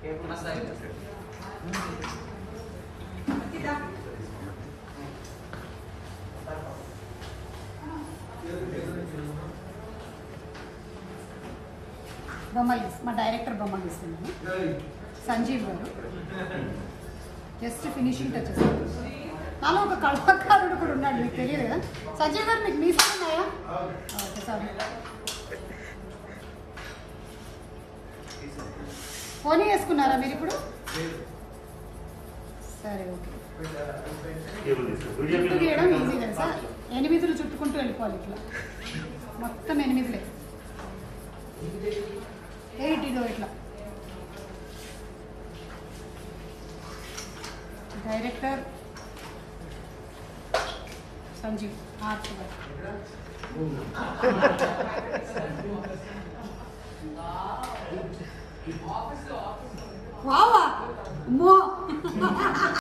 బొమ్మలు గీస్ మా డైరెక్టర్ బొమ్మలు గీస్తున్నాను సంజీవ్ గారు జస్ట్ ఫినిషింగ్ టచెస్ నాలో ఒక కళాకారుడు కూడా ఉన్నాడు మీకు తెలియదు కదా సంజీవ్ గారు మీకు మీసాలు ఉన్నాయా ఓకే సారీ పోనీ వేసుకున్నారా మీరు ఇప్పుడు సరే ఓకే చుట్టూ గీయడం ఈజీ తెలుసా ఎనిమిదిలు చుట్టుకుంటూ వెళ్ళిపోవాలి ఇట్లా మొత్తం ఎనిమిదిలే ఎయిట్ ఇదో ఇట్లా డైరెక్టర్ సంజీవ్ ఆర్ట్ వావా అమ్మో